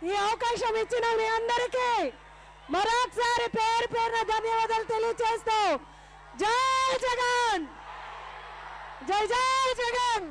ఈ అవకాశం ఇచ్చిన మీ అందరికీ మరొకసారి పేరు పేరున ధన్యవాదాలు తెలియజేస్తూ జై జగన్ జై జై జగన్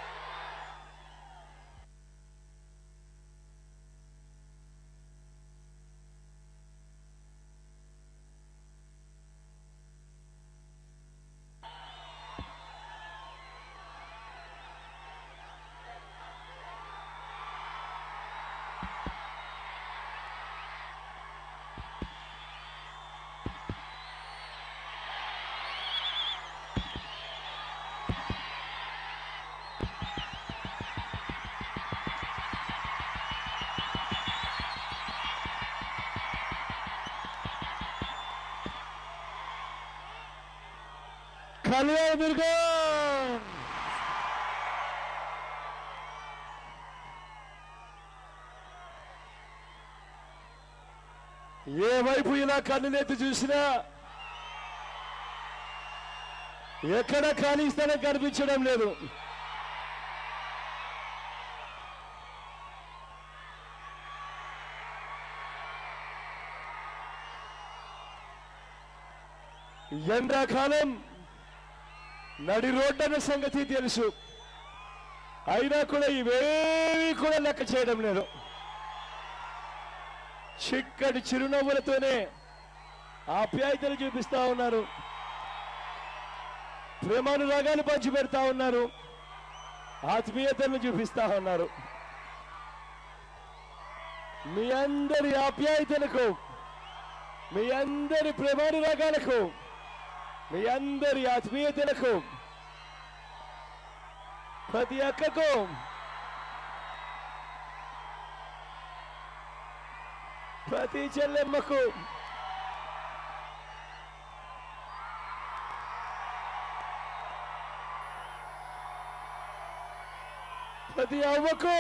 కళ్యాణ దుర్గం ఏ వైపు ఇలా కన్నులెత్తి చూసినా ఎక్కడ ఖాళీ స్థలం కనిపించడం లేదు ఎండాకాలం నడి రోడ్డన్న సంగతి తెలుసు అయినా కూడా ఇవేవి కూడా లెక్క చేయడం లేదు చిక్కటి చిరునవ్వులతోనే ఆప్యాయతలు చూపిస్తా ఉన్నారు ప్రేమానురాగాలు పంచి పెడతా ఉన్నారు ఆత్మీయతలను చూపిస్తా ఉన్నారు మీ అందరి ఆప్యాయతలకు మీ అందరి ప్రేమానురాగాలకు మీ అందరి ఆత్మీయతలకు ప్రతి అక్కకు ప్రతి చెల్లెమ్మకు ప్రతి అవ్వకు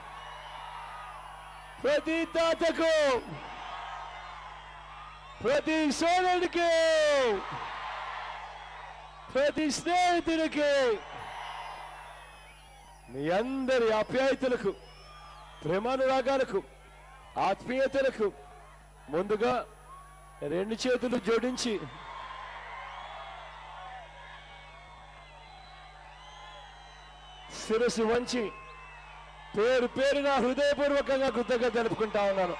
ప్రతి తాతకు ప్రతి సోదరుడికి ప్రతి స్నేహితుడికి మీ అందరి ఆప్యాయతలకు ప్రేమానురాగాలకు ఆత్మీయతలకు ముందుగా రెండు చేతులు జోడించి శిరస్సు వంచి పేరు పేరున హృదయపూర్వకంగా కృతజ్ఞత తెలుపుకుంటా ఉన్నాను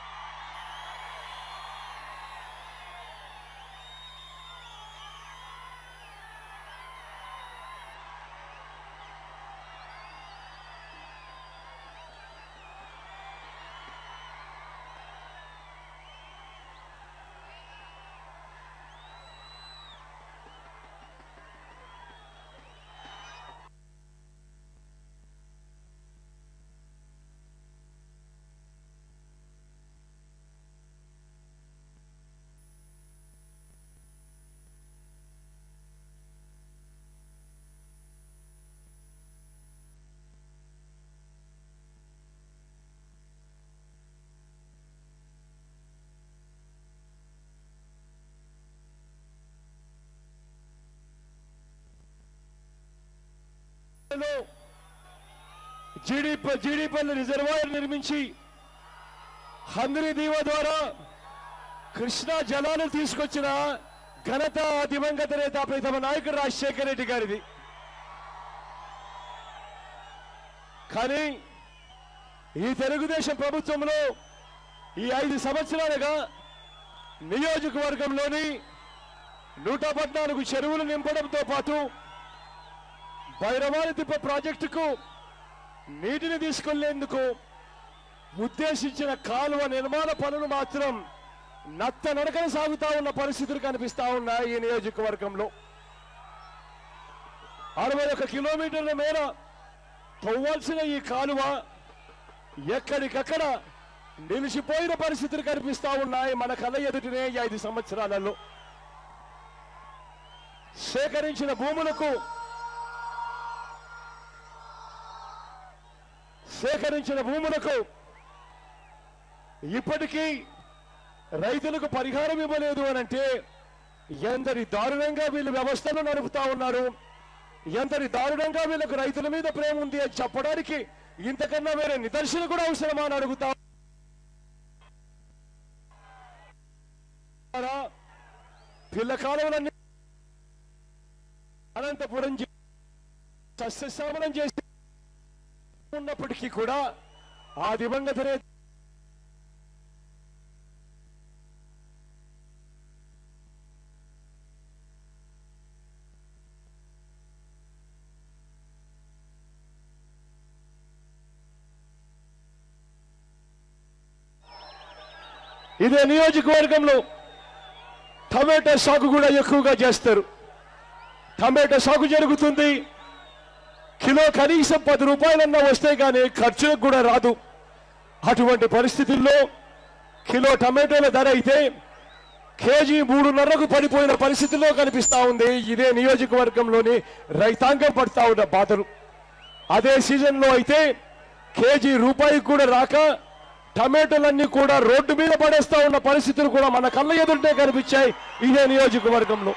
జీడిప జీడిపల్లి రిజర్వాయర్ నిర్మించి హంద్రి దీవ ద్వారా కృష్ణా జలాలు తీసుకొచ్చిన ఘనత దివంగత నేత ప్రీతమ నాయకుడు రాజశేఖర రెడ్డి గారిది కానీ ఈ తెలుగుదేశం ప్రభుత్వంలో ఈ ఐదు సంవత్సరాలుగా నియోజకవర్గంలోని నూట పద్నాలుగు చెరువులు నింపడంతో పాటు భైరవాణి తిప్ప ప్రాజెక్టుకు నీటిని తీసుకెళ్లేందుకు ఉద్దేశించిన కాలువ నిర్మాణ పనులు మాత్రం నత్త నడకన సాగుతా ఉన్న పరిస్థితులు కనిపిస్తా ఉన్నాయి ఈ నియోజకవర్గంలో అరవై ఒక కిలోమీటర్ల మేర తవ్వాల్సిన ఈ కాలువ ఎక్కడికక్కడ నిలిచిపోయిన పరిస్థితులు కనిపిస్తా ఉన్నాయి మన కళ్ళ ఎదుటినే ఈ ఐదు సంవత్సరాలలో సేకరించిన భూములకు సేకరించిన భూములకు ఇప్పటికీ రైతులకు పరిహారం ఇవ్వలేదు అని అంటే ఎంతటి దారుణంగా వీళ్ళు వ్యవస్థను నడుపుతా ఉన్నారు ఎంతటి దారుణంగా వీళ్ళకు రైతుల మీద ప్రేమ ఉంది అని చెప్పడానికి ఇంతకన్నా వేరే నిదర్శన కూడా అవసరమా అని అడుగుతా పిల్ల కాలువలన్నీ అనంతపురం జి- సస్యశ్యామలం చేసి ఉన్నప్పటికీ కూడా ఆ దివంగత నేత ఇదే నియోజకవర్గంలో టమాటా సాగు కూడా ఎక్కువగా చేస్తారు టమాటా సాగు జరుగుతుంది కిలో కనీసం పది రూపాయలన్నా వస్తే కానీ ఖర్చులకు కూడా రాదు అటువంటి పరిస్థితుల్లో కిలో టమాటోల ధర అయితే కేజీ మూడున్నరకు పడిపోయిన పరిస్థితుల్లో కనిపిస్తా ఉంది ఇదే నియోజకవర్గంలోని రైతాంగం పడతా ఉన్న బాధలు అదే సీజన్లో అయితే కేజీ రూపాయికి కూడా రాక టమాటోలన్నీ కూడా రోడ్డు మీద పడేస్తా ఉన్న పరిస్థితులు కూడా మన కళ్ళ ఎదుటే కనిపించాయి ఇదే నియోజకవర్గంలో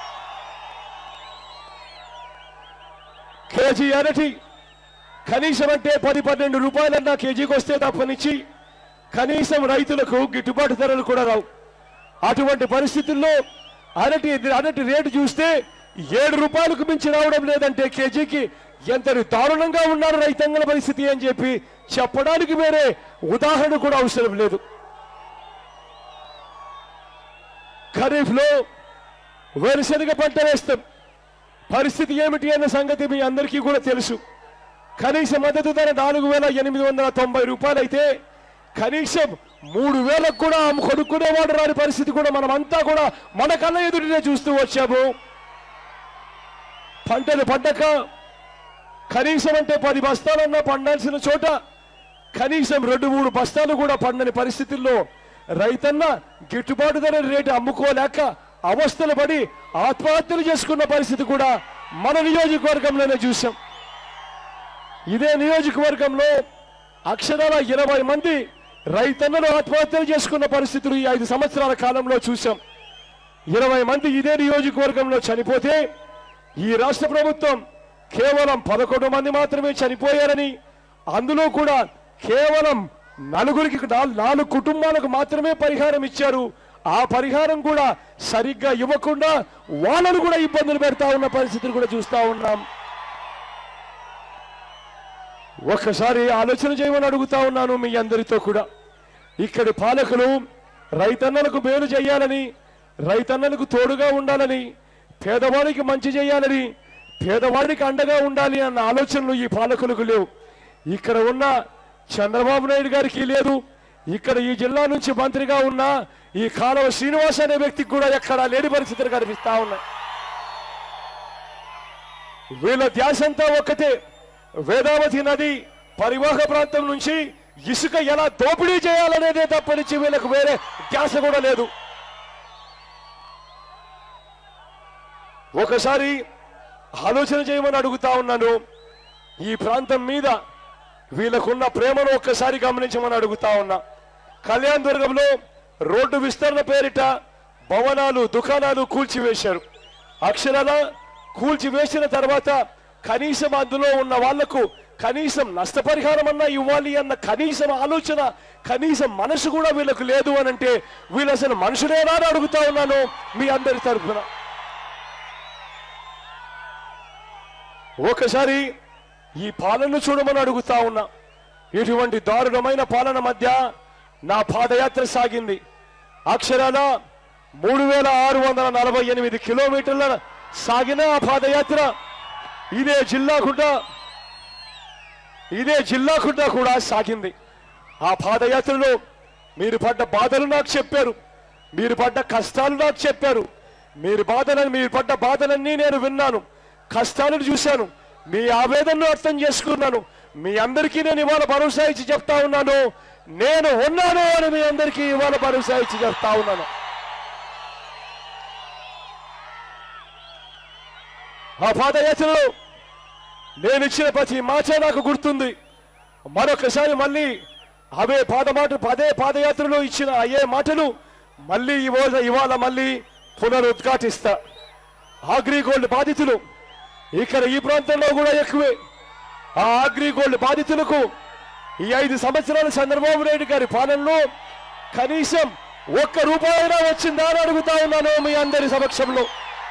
కేజీ అరటి కనీసం అంటే పది పన్నెండు రూపాయలన్నా కేజీకి వస్తే తప్పనిచ్చి కనీసం రైతులకు గిట్టుబాటు ధరలు కూడా రావు అటువంటి పరిస్థితుల్లో అరటి అరటి రేటు చూస్తే ఏడు రూపాయలకు మించి రావడం లేదంటే కేజీకి ఎంతటి దారుణంగా ఉన్నారు రైతాంగల పరిస్థితి అని చెప్పి చెప్పడానికి వేరే ఉదాహరణ కూడా అవసరం లేదు ఖరీఫ్ లో వేరుశనగ పంట వేస్తాం పరిస్థితి ఏమిటి అన్న సంగతి మీ అందరికీ కూడా తెలుసు కనీస మద్దతు ధర నాలుగు వేల ఎనిమిది వందల తొంభై రూపాయలు అయితే కనీసం మూడు వేలకు కూడా అమ్ము- కొనుక్కునేవాడు రాని పరిస్థితి కూడా మనం అంతా కూడా మన కళ్ళ ఎదుటినే చూస్తూ వచ్చాము పంటలు పండక కనీసం అంటే పది బస్తాలన్నా పండాల్సిన చోట కనీసం రెండు మూడు బస్తాలు కూడా పండని పరిస్థితుల్లో రైతన్న గిట్టుబాటు ధర రేటు అమ్ముకోలేక అవస్థలు పడి ఆత్మహత్యలు చేసుకున్న పరిస్థితి కూడా మన నియోజకవర్గంలోనే చూసాం ఇదే నియోజకవర్గంలో అక్షరాల ఇరవై మంది రైతన్నలు ఆత్మహత్యలు చేసుకున్న పరిస్థితులు ఈ ఐదు సంవత్సరాల కాలంలో చూసాం ఇరవై మంది ఇదే నియోజకవర్గంలో చనిపోతే ఈ రాష్ట్ర ప్రభుత్వం కేవలం పదకొండు మంది మాత్రమే చనిపోయారని అందులో కూడా కేవలం నలుగురికి నాల్- నాలుగు కుటుంబాలకు మాత్రమే పరిహారం ఇచ్చారు ఆ పరిహారం కూడా సరిగ్గా ఇవ్వకుండా వాళ్ళను కూడా ఇబ్బందులు పెడతా ఉన్న పరిస్థితులు కూడా చూస్తా ఉన్నాం ఒక్కసారి ఆలోచన చేయమని అడుగుతా ఉన్నాను మీ అందరితో కూడా ఇక్కడి పాలకులు రైతన్నలకు మేలు చేయాలని రైతన్నలకు తోడుగా ఉండాలని పేదవాడికి మంచి చేయాలని పేదవాడికి అండగా ఉండాలి అన్న ఆలోచనలు ఈ పాలకులకు లేవు ఇక్కడ ఉన్న చంద్రబాబు నాయుడు గారికి లేదు ఇక్కడ ఈ జిల్లా నుంచి మంత్రిగా ఉన్న ఈ కాలువ శ్రీనివాస్ అనే వ్యక్తికి కూడా ఎక్కడా లేని పరిస్థితులు కనిపిస్తా ఉన్నాయి వీళ్ళ ధ్యాసంతా ఒక్కటే వేదావతి నది పరివాహ ప్రాంతం నుంచి ఇసుక ఎలా దోపిడీ చేయాలనేదే తప్పనిచ్చి వీళ్ళకు వేరే ధ్యాస కూడా లేదు ఒకసారి ఆలోచన చేయమని అడుగుతా ఉన్నాను ఈ ప్రాంతం మీద వీళ్ళకున్న ప్రేమను ఒక్కసారి గమనించమని అడుగుతా ఉన్నా కళ్యాణ్ దుర్గంలో రోడ్డు విస్తరణ పేరిట భవనాలు దుకాణాలు కూల్చివేశారు అక్షరాల కూల్చివేసిన తర్వాత కనీసం అందులో ఉన్న వాళ్లకు కనీసం నష్టపరిహారం అన్నా ఇవ్వాలి అన్న కనీసం ఆలోచన కనీసం మనసు కూడా వీళ్ళకు లేదు అని అంటే వీళ్ళు అసలు మనుషులేనా అని అడుగుతా ఉన్నాను మీ అందరి తరఫున ఒకసారి ఈ పాలన చూడమని అడుగుతా ఉన్నా ఇటువంటి దారుణమైన పాలన మధ్య నా పాదయాత్ర సాగింది అక్షరాల మూడు వేల ఆరు వందల నలభై ఎనిమిది కిలోమీటర్ల సాగిన ఆ పాదయాత్ర ఇదే జిల్లాకుంట ఇదే జిల్లాకుంట కూడా సాగింది ఆ పాదయాత్రలో మీరు పడ్డ బాధలు నాకు చెప్పారు మీరు పడ్డ కష్టాలు నాకు చెప్పారు మీరు బాధలను మీరు పడ్డ బాధలన్నీ నేను విన్నాను కష్టాలను చూశాను మీ ఆవేదనను అర్థం చేసుకున్నాను మీ అందరికీ నేను ఇవాళ భరోసా ఇచ్చి చెప్తా ఉన్నాను నేను ఉన్నాను అని మీ అందరికీ ఇవాళ భరోసా ఇచ్చి చెప్తా ఉన్నాను ఆ పాదయాత్రలో నేను ఇచ్చిన ప్రతి మాట నాకు గుర్తుంది మరొకసారి మళ్ళీ అవే పాదమాట పదే పాదయాత్రలో ఇచ్చిన అయ్యే మాటలు మళ్ళీ ఇవాళ ఇవాళ మళ్ళీ పునరుద్ఘాటిస్తా అగ్రిగోల్డ్ బాధితులు ఇక్కడ ఈ ప్రాంతంలో కూడా ఎక్కువే ఆ అగ్రిగోల్డ్ బాధితులకు ఈ ఐదు సంవత్సరాల చంద్రబాబు నాయుడు గారి పాలనలో కనీసం ఒక్క రూపాయినా వచ్చిందా అని అడుగుతా ఉన్నాను మీ అందరి సమక్షంలో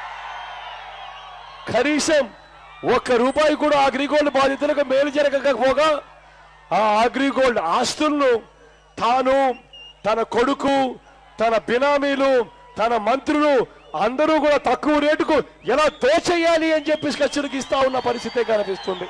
కనీసం ఒక్క రూపాయి కూడా అగ్రిగోల్డ్ బాధితులకు మేలు జరగకపోగా ఆ అగ్రిగోల్డ్ ఆస్తులను తాను తన కొడుకు తన బినామీలు తన మంత్రులు అందరూ కూడా తక్కువ రేటుకు ఎలా దోచేయాలి అని చెప్పి ఖర్చులకు ఇస్తా ఉన్న పరిస్థితే కనిపిస్తుంది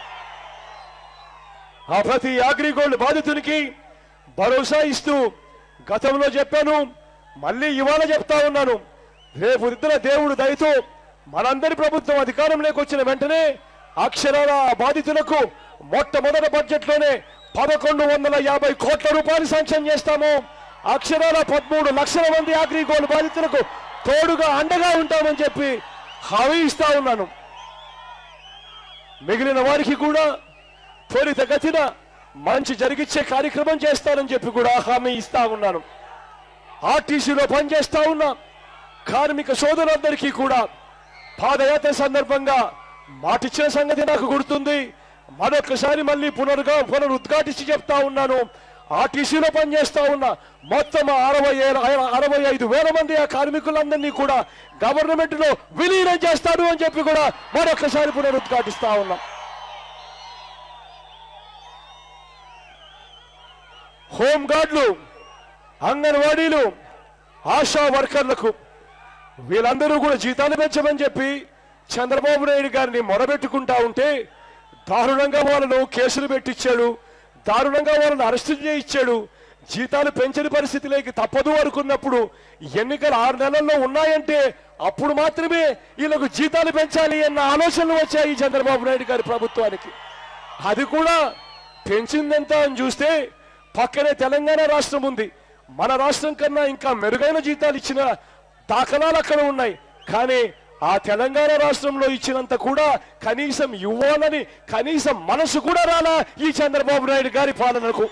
ఆ ప్రతి అగ్రిగోల్డ్ బాధితునికి భరోసా ఇస్తూ గతంలో చెప్పాను మళ్ళీ ఇవాళ చెప్తా ఉన్నాను రేపు ఇద్దర దేవుడు దయతో మనందరి ప్రభుత్వం అధికారంలోకి వచ్చిన వెంటనే అక్షరాల ఆ బాధితులకు మొట్టమొదటి బడ్జెట్లోనే పదకొండు వందల యాభై కోట్ల రూపాయలు శాంక్షన్ చేస్తాము అక్షరాల పదమూడు లక్షల మంది అగ్రిగోల్డ్ బాధితులకు తోడుగా అండగా ఉంటామని చెప్పి హామీ ఇస్తా ఉన్నాను మిగిలిన వారికి కూడా త్వరితగతిన మంచి జరిగిచ్చే కార్యక్రమం చేస్తానని చెప్పి కూడా హామీ ఇస్తా ఉన్నాను ఆర్టీసీలో పనిచేస్తా ఉన్న కార్మిక సోదరులందరికీ కూడా పాదయాత్ర సందర్భంగా మాటిచ్చిన సంగతి నాకు గుర్తుంది మరొకసారి మళ్ళీ పునరుగా పునరుద్ఘాటించి చెప్తా ఉన్నాను ఆర్టీసీలో పనిచేస్తా ఉన్న మొత్తం అరవై ఏళ్ళ- అరవై ఐదు వేల మంది ఆ కార్మికులందరినీ కూడా గవర్నమెంట్ లో విలీనం చేస్తాడు అని చెప్పి కూడా మరొకసారి పునరుద్ఘాటిస్తా ఉన్నాం హోంగార్డులు అంగన్వాడీలు ఆశా వర్కర్లకు వీళ్ళందరూ కూడా జీతాలు పెంచమని చెప్పి చంద్రబాబు నాయుడు గారిని మొరబెట్టుకుంటా ఉంటే దారుణంగా వాళ్ళను కేసులు పెట్టించాడు దారుణంగా వాళ్ళను అరెస్టు చేయించాడు జీతాలు పెంచని పరిస్థితిలోకి తప్పదు అనుకున్నప్పుడు ఎన్నికలు ఆరు నెలల్లో ఉన్నాయంటే అప్పుడు మాత్రమే వీళ్ళకు జీతాలు పెంచాలి అన్న ఆలోచనలు వచ్చాయి చంద్రబాబు నాయుడు గారి ప్రభుత్వానికి అది కూడా పెంచిందెంత అని చూస్తే పక్కనే తెలంగాణ రాష్ట్రం ఉంది మన రాష్ట్రం కన్నా ఇంకా మెరుగైన జీతాలు ఇచ్చిన దాఖలాలు అక్కడ ఉన్నాయి కానీ ఆ తెలంగాణ రాష్ట్రంలో ఇచ్చినంత కూడా కనీసం ఇవ్వాలని కనీసం మనసు కూడా రాలా ఈ చంద్రబాబు నాయుడు గారి పాలనకు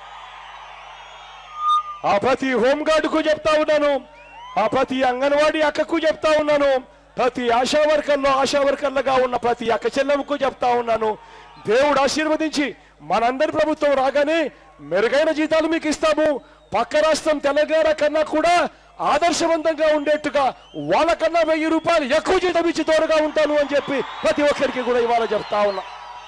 ఆ ప్రతి హోంగార్డుకు చెప్తా ఉన్నాను ఆ ప్రతి అంగన్వాడీ అక్కకు చెప్తా ఉన్నాను ప్రతి ఆశా వర్కర్లో ఆశా వర్కర్లుగా ఉన్న ప్రతి అక్క చెల్లెమ్మకు చెప్తా ఉన్నాను దేవుడు ఆశీర్వదించి మనందరి ప్రభుత్వం రాగానే మెరుగైన జీతాలు మీకు ఇస్తాము పక్క రాష్ట్రం తెలంగాణ కన్నా కూడా ఆదర్శవంతంగా ఉండేట్టుగా వాళ్ళకన్నా వెయ్యి రూపాయలు ఎక్కువ జీతం ఇచ్చి తోడుగా ఉంటాను అని చెప్పి ప్రతి ఒక్కరికి కూడా ఇవాళ చెప్తా ఉన్నా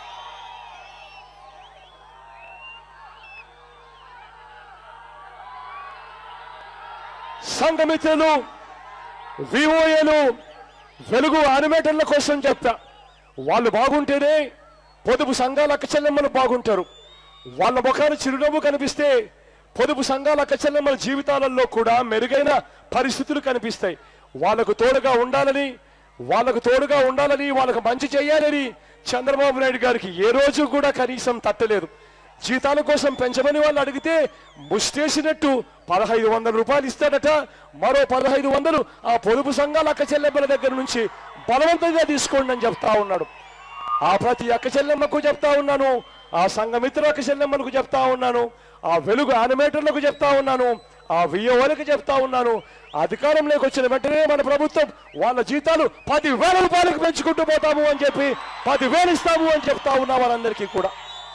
సంఘమిత్రులు విఓఏలు వెలుగు యానిమేటర్ల కోసం చెప్తా వాళ్ళు బాగుంటేనే పొదుపు సంఘాల అక్కచెల్లెమ్మలు బాగుంటారు వాళ్ళ ముఖాన్ని చిరునవ్వు కనిపిస్తే పొదుపు సంఘాల అక్కచెల్లెమ్మల జీవితాలలో కూడా మెరుగైన పరిస్థితులు కనిపిస్తాయి వాళ్ళకు తోడుగా ఉండాలని వాళ్ళకు తోడుగా ఉండాలని వాళ్ళకు మంచి చేయాలని చంద్రబాబు నాయుడు గారికి ఏ రోజు కూడా కనీసం తట్టలేదు జీతాల కోసం పెంచమని వాళ్ళు అడిగితే ముష్టేసినట్టు పదహైదు వందల రూపాయలు ఇస్తాడట మరో పదహైదు వందలు ఆ పొదుపు సంఘాల అక్క చెల్లెమ్మల దగ్గర నుంచి బలవంతంగా తీసుకోండి అని చెప్తా ఉన్నాడు ఆ ప్రతి అక్క చెల్లెమ్మకు చెప్తా ఉన్నాను ఆ సంఘమిత్ర అక్క చెల్లెమ్మలకు చెప్తా ఉన్నాను ఆ వెలుగు యానిమేటర్లకు చెప్తా ఉన్నాను ఆ వియ్యవలకు చెప్తా ఉన్నాను అధికారంలోకి వచ్చిన వెంటనే మన ప్రభుత్వం వాళ్ళ జీతాలు పది వేల రూపాయలకు పెంచుకుంటూ పోతాము అని చెప్పి పది వేలు ఇస్తాము అని చెప్తా ఉన్నా వాళ్ళందరికీ కూడా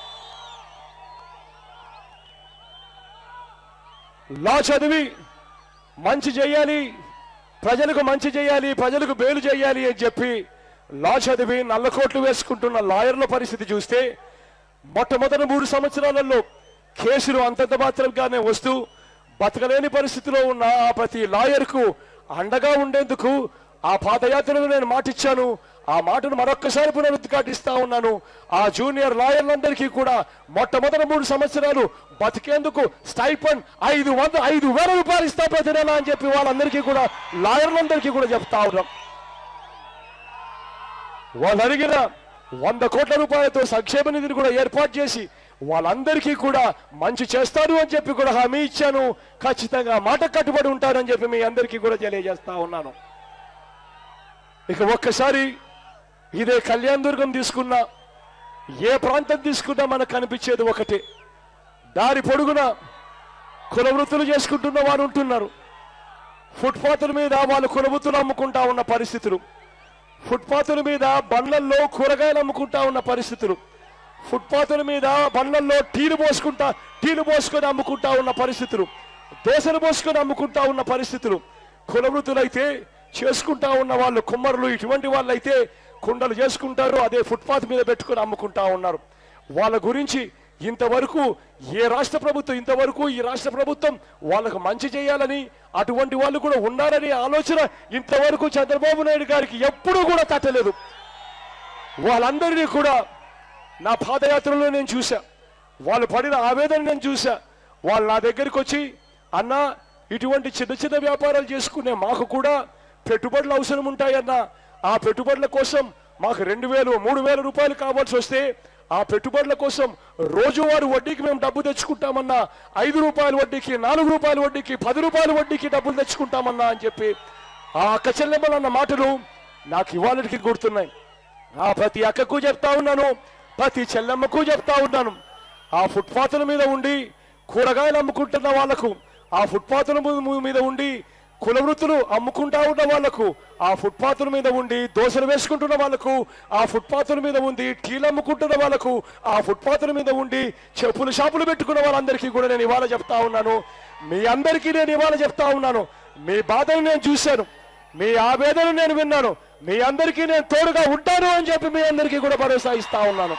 లా చదివి మంచి చేయాలి ప్రజలకు మంచి చేయాలి ప్రజలకు మేలు చేయాలి అని చెప్పి లా చదివి నల్ల కోట్లు వేసుకుంటున్న లాయర్ల పరిస్థితి చూస్తే మొట్టమొదటి మూడు సంవత్సరాలలో కేసులు అంతంత మాత్రంగానే వస్తూ బతకలేని పరిస్థితిలో ఉన్న ఆ ప్రతి లాయర్కు అండగా ఉండేందుకు ఆ పాదయాత్రలో నేను మాటిచ్చాను ఆ మాటను మరొక్కసారి పునరుద్ఘాటిస్తా ఉన్నాను ఆ జూనియర్ లాయర్లందరికీ కూడా మొట్టమొదటి మూడు సంవత్సరాలు బతికేందుకు స్టైపండ్ ఐదు వంద ఐదు వేల రూపాయలు ఇస్తా ప్రతి నెల అని చెప్పి వాళ్ళందరికీ కూడా లాయర్లందరికీ కూడా చెప్తా ఉన్నాం వాళ్ళు అడిగిన వంద కోట్ల రూపాయలతో సంక్షేమ నిధిని కూడా ఏర్పాటు చేసి వాళ్ళందరికీ కూడా మంచి చేస్తారు అని చెప్పి కూడా హామీ ఇచ్చాను ఖచ్చితంగా మాట కట్టుబడి ఉంటారని చెప్పి మీ అందరికీ కూడా తెలియజేస్తా ఉన్నాను ఇక ఒక్కసారి ఇదే కళ్యాణ్ దుర్గం తీసుకున్నా ఏ ప్రాంతం తీసుకున్నా మనకు కనిపించేది ఒకటే దారి పొడుగున కుల వృత్తులు చేసుకుంటున్న వారు ఉంటున్నారు ఫుట్పాత్ల మీద వాళ్ళు కుల వృత్తులు అమ్ముకుంటా ఉన్న పరిస్థితులు ఫుట్పాత్ల మీద బండ్లల్లో కూరగాయలు అమ్ముకుంటా ఉన్న పరిస్థితులు ఫుట్పాత్ల మీద బండ్లల్లో టీలు పోసుకుంటా టీలు పోసుకొని అమ్ముకుంటా ఉన్న పరిస్థితులు దోశలు పోసుకొని అమ్ముకుంటా ఉన్న పరిస్థితులు కుల వృత్తులైతే చేసుకుంటా ఉన్న వాళ్ళు కుమ్మరులు ఇటువంటి వాళ్ళైతే కుండలు చేసుకుంటారు అదే ఫుట్పాత్ మీద పెట్టుకొని అమ్ముకుంటా ఉన్నారు వాళ్ళ గురించి ఇంతవరకు ఏ రాష్ట్ర ప్రభుత్వం ఇంతవరకు ఈ రాష్ట్ర ప్రభుత్వం వాళ్ళకు మంచి చేయాలని అటువంటి వాళ్ళు కూడా ఉన్నారని ఆలోచన ఇంతవరకు చంద్రబాబు నాయుడు గారికి ఎప్పుడూ కూడా తట్టలేదు వాళ్ళందరినీ కూడా నా పాదయాత్రలో నేను చూశా వాళ్ళు పడిన ఆవేదన నేను చూశా వాళ్ళు నా దగ్గరికి వచ్చి అన్న ఇటువంటి చిన్న చిన్న వ్యాపారాలు చేసుకునే మాకు కూడా పెట్టుబడులు అవసరం ఉంటాయన్న ఆ పెట్టుబడుల కోసం మాకు రెండు వేలు మూడు వేల రూపాయలు కావాల్సి వస్తే ఆ పెట్టుబడుల కోసం రోజువారు వడ్డీకి మేము డబ్బు తెచ్చుకుంటామన్నా ఐదు రూపాయల వడ్డీకి నాలుగు రూపాయల వడ్డీకి పది రూపాయల వడ్డీకి డబ్బులు తెచ్చుకుంటామన్నా అని చెప్పి ఆ అక్క చెల్లెమ్మలు అన్న మాటలు నాకు ఇవాళకి గుర్తున్నాయి ఆ ప్రతి అక్కకు చెప్తా ఉన్నాను ప్రతి చెల్లెమ్మకు చెప్తా ఉన్నాను ఆ ఫుట్పాత్ల మీద ఉండి కూరగాయలు అమ్ముకుంటున్న వాళ్లకు ఆ ఫుట్పాత్ల mu- మీద ఉండి కుల వృత్తులు అమ్ముకుంటా ఉన్న వాళ్లకు ఆ ఫుట్పాత్ల మీద ఉండి దోశలు వేసుకుంటున్న వాళ్లకు ఆ ఫుట్పాత్ల మీద ఉండి టీలు అమ్ముకుంటున్న వాళ్లకు ఆ ఫుట్పాత్ల మీద ఉండి చెప్పులు షాపులు పెట్టుకున్న వాళ్ళందరికీ కూడా నేను ఇవాళ చెప్తా ఉన్నాను మీ అందరికీ నేను ఇవాళ చెప్తా ఉన్నాను మీ బాధను నేను చూశాను మీ ఆవేదన నేను విన్నాను మీ అందరికీ నేను తోడుగా ఉంటాను అని చెప్పి మీ అందరికీ కూడా భరోసా ఇస్తా ఉన్నాను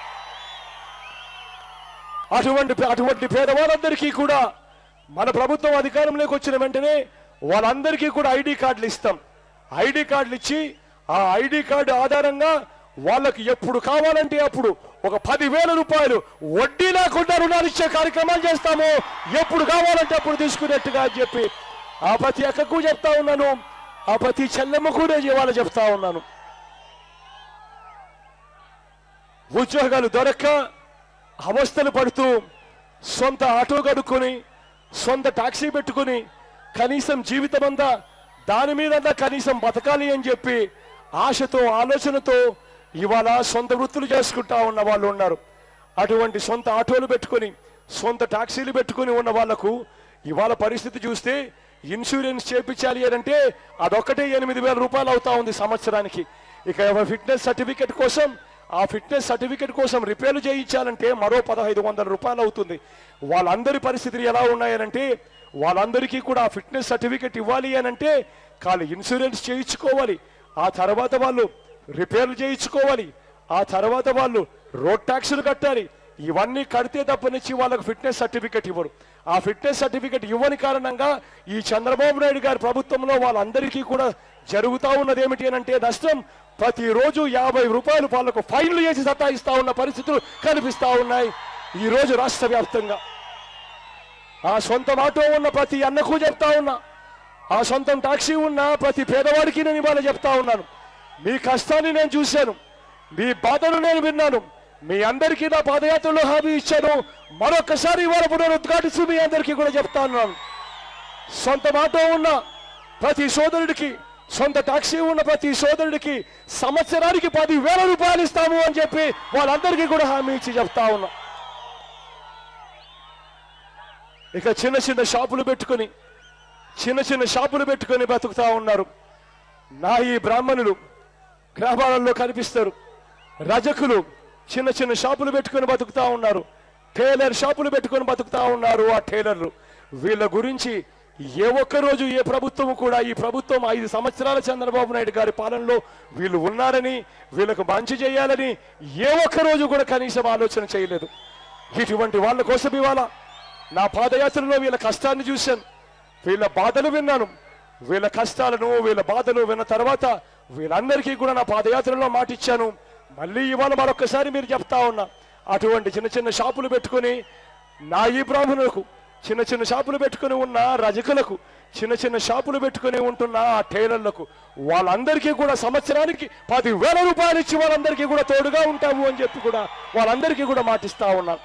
అటువంటి అటువంటి పేదవాళ్ళందరికీ కూడా మన ప్రభుత్వం అధికారంలోకి వచ్చిన వెంటనే వాళ్ళందరికీ కూడా ఐడి కార్డులు ఇస్తాం ఐడి కార్డులు ఇచ్చి ఆ ఐడి కార్డు ఆధారంగా వాళ్ళకి ఎప్పుడు కావాలంటే అప్పుడు ఒక పదివేల రూపాయలు వడ్డీ లేకుండా రుణాలు ఇచ్చే కార్యక్రమాలు చేస్తాము ఎప్పుడు కావాలంటే అప్పుడు తీసుకునేట్టుగా అని చెప్పి ఆ ప్రతి అక్కకు చెప్తా ఉన్నాను ఆ ప్రతి చెల్లెమ్మకు నేను ఇవాళ చెప్తా ఉన్నాను ఉద్యోగాలు దొరక్క అవస్థలు పడుతూ సొంత ఆటో గడుక్కొని సొంత టాక్సీ పెట్టుకుని కనీసం జీవితం అంతా దాని మీద కనీసం బతకాలి అని చెప్పి ఆశతో ఆలోచనతో ఇవాళ సొంత వృత్తులు చేసుకుంటా ఉన్న వాళ్ళు ఉన్నారు అటువంటి సొంత ఆటోలు పెట్టుకొని సొంత టాక్సీలు పెట్టుకొని ఉన్న వాళ్లకు ఇవాళ పరిస్థితి చూస్తే ఇన్సూరెన్స్ చేపించాలి అని అంటే అదొక్కటే ఎనిమిది వేల రూపాయలు అవుతా ఉంది సంవత్సరానికి ఇక ఫిట్నెస్ సర్టిఫికెట్ కోసం ఆ ఫిట్నెస్ సర్టిఫికెట్ కోసం రిపేర్లు చేయించాలంటే మరో పదహైదు వందల రూపాయలు అవుతుంది వాళ్ళందరి పరిస్థితులు ఎలా ఉన్నాయనంటే వాళ్ళందరికీ కూడా ఆ ఫిట్నెస్ సర్టిఫికెట్ ఇవ్వాలి అని అంటే వాళ్ళు ఇన్సూరెన్స్ చేయించుకోవాలి ఆ తర్వాత వాళ్ళు రిపేర్లు చేయించుకోవాలి ఆ తర్వాత వాళ్ళు రోడ్ ట్యాక్సులు కట్టాలి ఇవన్నీ కడితే తప్పనిచ్చి వాళ్ళకు ఫిట్నెస్ సర్టిఫికెట్ ఇవ్వరు ఆ ఫిట్నెస్ సర్టిఫికెట్ ఇవ్వని కారణంగా ఈ చంద్రబాబు నాయుడు గారి ప్రభుత్వంలో వాళ్ళందరికీ కూడా జరుగుతా ఉన్నది ఏమిటి అని అంటే నష్టం ప్రతిరోజు యాభై రూపాయలు వాళ్ళకు ఫైన్లు చేసి సతాయిస్తా ఉన్న పరిస్థితులు కనిపిస్తా ఉన్నాయి ఈ రోజు రాష్ట్ర వ్యాప్తంగా ఆ సొంత ఆటో ఉన్న ప్రతి అన్నకు చెప్తా ఉన్నా ఆ సొంతం టాక్సీ ఉన్న ప్రతి పేదవాడికి నేను ఇవాళ చెప్తా ఉన్నాను మీ కష్టాన్ని నేను చూశాను మీ బాధను నేను విన్నాను మీ అందరికీ నా పాదయాత్రలో హామీ ఇచ్చాను మరొకసారి ఇవాళ పునరుద్ఘాటిస్తూ మీ అందరికీ కూడా చెప్తా ఉన్నాను సొంత ఆటో ఉన్న ప్రతి సోదరుడికి సొంత టాక్సీ ఉన్న ప్రతి సోదరుడికి సంవత్సరానికి పది వేల రూపాయలు ఇస్తాము అని చెప్పి వాళ్ళందరికీ కూడా హామీ ఇచ్చి చెప్తా ఉన్నా ఇక చిన్న చిన్న షాపులు పెట్టుకొని చిన్న చిన్న షాపులు పెట్టుకొని బతుకుతా ఉన్నారు నా ఈ బ్రాహ్మణులు గ్రామాలలో కనిపిస్తారు రజకులు చిన్న చిన్న షాపులు పెట్టుకొని బతుకుతా ఉన్నారు టైలర్ షాపులు పెట్టుకొని బతుకుతా ఉన్నారు ఆ టైలర్లు వీళ్ళ గురించి ఏ ఒక్క రోజు ఏ ప్రభుత్వము కూడా ఈ ప్రభుత్వం ఐదు సంవత్సరాల చంద్రబాబు నాయుడు గారి పాలనలో వీళ్ళు ఉన్నారని వీళ్ళకు మంచి చేయాలని ఏ ఒక్క రోజు కూడా కనీసం ఆలోచన చేయలేదు ఇటువంటి వాళ్ళ కోసం ఇవాళ నా పాదయాత్రలో వీళ్ళ కష్టాన్ని చూశాను వీళ్ళ బాధలు విన్నాను వీళ్ళ కష్టాలను వీళ్ళ బాధలు విన్న తర్వాత వీళ్ళందరికీ కూడా నా పాదయాత్రలో మాట ఇచ్చాను మళ్ళీ ఇవాళ మరొకసారి మీరు చెప్తా ఉన్నా అటువంటి చిన్న చిన్న షాపులు పెట్టుకొని నా ఈ బ్రాహ్మణులకు చిన్న చిన్న షాపులు పెట్టుకొని ఉన్న రజకులకు చిన్న చిన్న షాపులు పెట్టుకొని ఉంటున్న ఆ టైలర్లకు వాళ్ళందరికీ కూడా సంవత్సరానికి పది వేల రూపాయలు ఇచ్చి వాళ్ళందరికీ కూడా తోడుగా ఉంటాము అని చెప్పి కూడా వాళ్ళందరికీ కూడా మాటిస్తా ఉన్నాను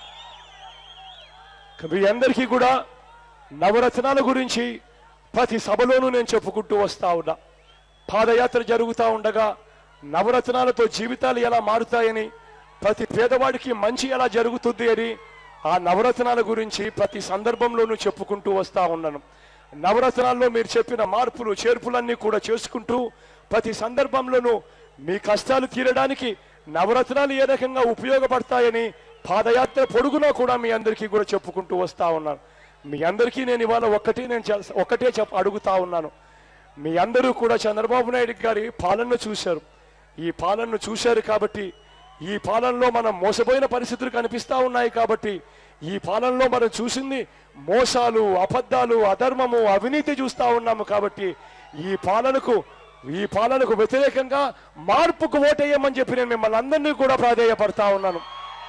మీ అందరికీ కూడా నవరత్నాల గురించి ప్రతి సభలోనూ నేను చెప్పుకుంటూ వస్తా ఉన్నా పాదయాత్ర జరుగుతూ ఉండగా నవరత్నాలతో జీవితాలు ఎలా మారుతాయని ప్రతి పేదవాడికి మంచి ఎలా జరుగుతుంది అని ఆ నవరత్నాల గురించి ప్రతి సందర్భంలోనూ చెప్పుకుంటూ వస్తా ఉన్నాను నవరత్నాల్లో మీరు చెప్పిన మార్పులు చేర్పులన్నీ కూడా చేసుకుంటూ ప్రతి సందర్భంలోనూ మీ కష్టాలు తీరడానికి నవరత్నాలు ఏ రకంగా ఉపయోగపడతాయని పాదయాత్ర పొడుగునా కూడా మీ అందరికీ కూడా చెప్పుకుంటూ వస్తా ఉన్నాను మీ అందరికీ నేను ఇవాళ ఒక్కటే నేను చె- ఒక్కటే చెప్ప అడుగుతా ఉన్నాను మీ అందరూ కూడా చంద్రబాబు నాయుడు గారి పాలనను చూశారు ఈ పాలనను చూశారు కాబట్టి ఈ పాలనలో మనం మోసపోయిన పరిస్థితులు కనిపిస్తా ఉన్నాయి కాబట్టి ఈ పాలనలో మనం చూసింది మోసాలు అబద్ధాలు అధర్మము అవినీతి చూస్తా ఉన్నాము కాబట్టి ఈ పాలనకు ఈ పాలనకు వ్యతిరేకంగా మార్పుకు ఓటేయమని చెప్పి నేను మిమ్మల్ని అందరినీ కూడా ప్రాధేయపడతా ఉన్నాను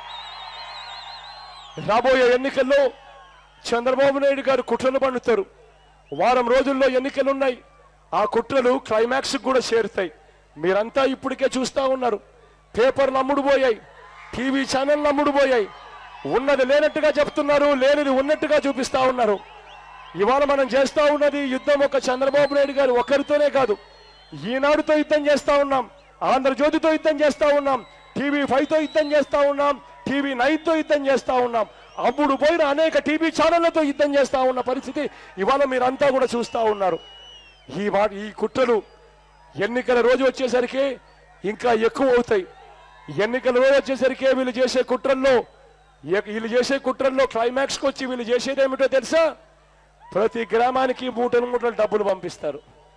రాబోయే ఎన్నికల్లో చంద్రబాబు నాయుడు గారు కుట్రలు పండుతారు వారం రోజుల్లో ఎన్నికలు ఉన్నాయి ఆ కుట్రలు క్లైమాక్స్ కూడా చేరుతాయి మీరంతా ఇప్పటికే చూస్తా ఉన్నారు పేపర్లు అమ్ముడు పోయాయి టీవీ ఛానళ్ళు అమ్ముడు పోయాయి ఉన్నది లేనట్టుగా చెప్తున్నారు లేనిది ఉన్నట్టుగా చూపిస్తా ఉన్నారు ఇవాళ మనం చేస్తా ఉన్నది యుద్ధం ఒక చంద్రబాబు నాయుడు గారు ఒక్కరితోనే కాదు ఈనాడుతో యుద్ధం చేస్తా ఉన్నాం ఆంధ్రజ్యోతితో యుద్ధం చేస్తా ఉన్నాం టీవీ ఫైవ్ తో యుద్ధం చేస్తా ఉన్నాం టీవీ నైన్ తో యుద్ధం చేస్తా ఉన్నాం అప్పుడు పోయిన అనేక టీవీ ఛానళ్లతో యుద్ధం చేస్తా ఉన్న పరిస్థితి ఇవాళ మీరంతా కూడా చూస్తా ఉన్నారు ఈ వా ఈ కుట్రలు ఎన్నికల రోజు వచ్చేసరికి ఇంకా ఎక్కువ అవుతాయి ఎన్నికల రోజు వచ్చేసరికి వీళ్ళు చేసే కుట్రల్లో ఎ- వీళ్ళు చేసే కుట్రల్లో క్లైమాక్స్కి వచ్చి వీళ్ళు చేసేది ఏమిటో తెలుసా ప్రతి గ్రామానికి మూటలు మూటలు డబ్బులు పంపిస్తారు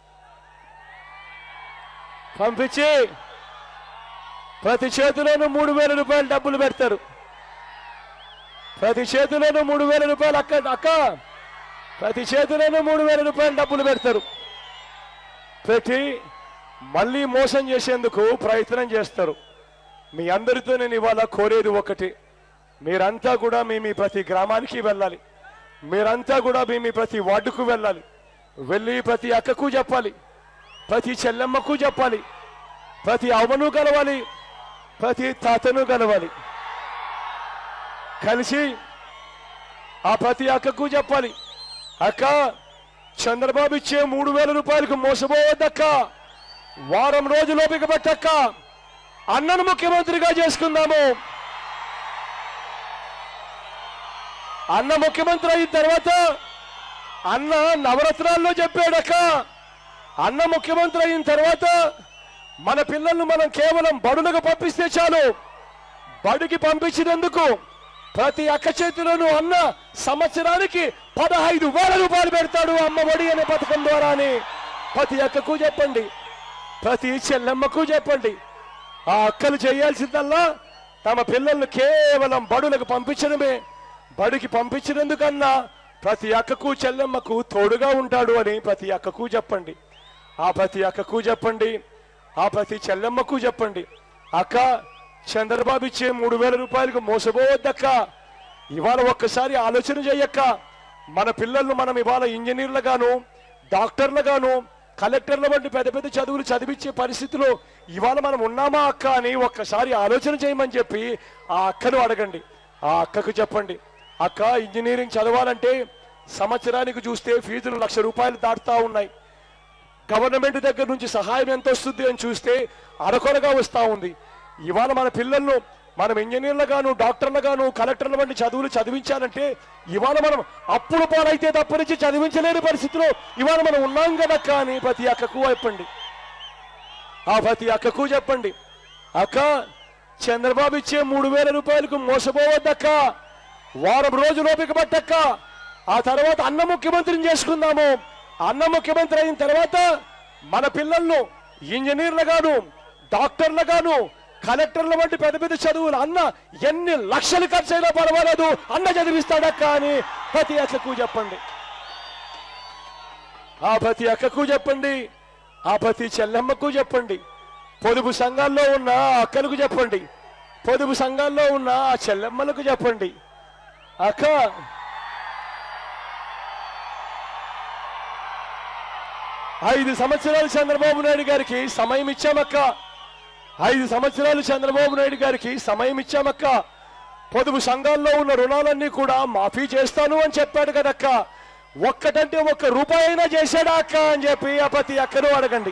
పంపించి ప్రతి చేతిలోనూ మూడు వేల రూపాయలు డబ్బులు పెడతారు ప్రతి చేతిలోనూ మూడు వేల రూపాయలు అక్క అక్క ప్రతి చేతిలోనూ మూడు వేల రూపాయలు డబ్బులు పెడతారు పెట్టి మళ్ళీ మోసం చేసేందుకు ప్రయత్నం చేస్తారు మీ అందరితో నేను ఇవాళ కోరేది ఒకటి మీరంతా కూడా మీ మీ ప్రతి గ్రామానికి వెళ్ళాలి మీరంతా కూడా మీ మీ ప్రతి వార్డుకు వెళ్ళాలి వెళ్ళి ప్రతి అక్కకు చెప్పాలి ప్రతి చెల్లెమ్మకు చెప్పాలి ప్రతి అవ్వను కలవాలి ప్రతి తాతను కలవాలి కలిసి ఆ ప్రతి అక్కకు చెప్పాలి అక్క చంద్రబాబు ఇచ్చే మూడు వేల రూపాయలకు మోసపోవద్దక్క వారం రోజులు బిగబట్టక్క అన్నను ముఖ్యమంత్రిగా చేసుకుందాము అన్న ముఖ్యమంత్రి అయిన తర్వాత అన్న నవరత్నాల్లో చెప్పాడక్క అన్న ముఖ్యమంత్రి అయిన తర్వాత మన పిల్లల్ని మనం కేవలం బడులకు పంపిస్తే చాలు బడికి పంపించినందుకు ప్రతి అక్క చేతిలోనూ అన్న సంవత్సరానికి పదహైదు వేల రూపాయలు పెడతాడు అమ్మ ఒడి అనే పథకం ద్వారా అని ప్రతి అక్కకు చెప్పండి ప్రతి చెల్లెమ్మకు చెప్పండి ఆ అక్కలు చేయాల్సిందల్లా తమ పిల్లల్ని కేవలం బడులకు పంపించడమే బడికి పంపించినందుకన్నా ప్రతి అక్కకు చెల్లెమ్మకు తోడుగా ఉంటాడు అని ప్రతి అక్కకు చెప్పండి ఆ ప్రతి అక్కకు చెప్పండి ఆ ప్రతి చెల్లెమ్మకు చెప్పండి అక్క చంద్రబాబు ఇచ్చే మూడు వేల రూపాయలకు మోసపోవద్దక్క ఇవాళ ఒక్కసారి ఆలోచన చేయక్క మన పిల్లలను మనం ఇవాళ ఇంజనీర్లుగాను డాక్టర్లుగాను కలెక్టర్ల వంటి పెద్ద పెద్ద చదువులు చదివించే పరిస్థితిలో ఇవాళ మనం ఉన్నామా అక్క అని ఒక్కసారి ఆలోచన చేయమని చెప్పి ఆ అక్కను అడగండి ఆ అక్కకు చెప్పండి అక్క ఇంజనీరింగ్ చదవాలంటే సంవత్సరానికి చూస్తే ఫీజులు లక్ష రూపాయలు దాటుతా ఉన్నాయి గవర్నమెంట్ దగ్గర నుంచి సహాయం ఎంత వస్తుంది అని చూస్తే అరకొరగా వస్తా ఉంది ఇవాళ మన పిల్లలను మనం ఇంజనీర్లుగాను డాక్టర్లుగాను కలెక్టర్ల వంటి చదువులు చదివించాలంటే ఇవాళ మనం అప్పుల పాలైతే తప్పనించి చదివించలేని పరిస్థితిలో ఇవాళ మనం ఉన్నాం కదక్క అని ప్రతి అక్కకు చెప్పండి ఆ ప్రతి అక్కకు చెప్పండి అక్క చంద్రబాబు ఇచ్చే మూడు వేల రూపాయలకు మోసపోవద్దక్క వారం రోజులు ఓపిక పట్టక్క ఆ తర్వాత అన్న ముఖ్యమంత్రిని చేసుకుందాము అన్న ముఖ్యమంత్రి అయిన తర్వాత మన పిల్లలను ఇంజనీర్లుగాను డాక్టర్లుగాను కలెక్టర్ల వంటి పెద్ద పెద్ద చదువులు అన్న ఎన్ని లక్షలు ఖర్చైనా పర్వాలేదు అన్న చదివిస్తాడక్క అని ప్రతి అక్కకు చెప్పండి ఆ ప్రతి అక్కకు చెప్పండి ఆ ప్రతి చెల్లెమ్మకు చెప్పండి పొదుపు సంఘాల్లో ఉన్న ఆ అక్కలకు చెప్పండి పొదుపు సంఘాల్లో ఉన్న ఆ చెల్లెమ్మలకు చెప్పండి అక్క ఐదు సంవత్సరాలు చంద్రబాబు నాయుడు గారికి సమయం ఇచ్చామక్క ఐదు సంవత్సరాలు చంద్రబాబు నాయుడు గారికి సమయం ఇచ్చామక్క పొదుపు సంఘాల్లో ఉన్న రుణాలన్నీ కూడా మాఫీ చేస్తాను అని చెప్పాడు కదక్క ఒక్కటంటే ఒక్క రూపాయి అయినా చేశాడా అక్క అని చెప్పి ఆ ప్రతి అక్కను అడగండి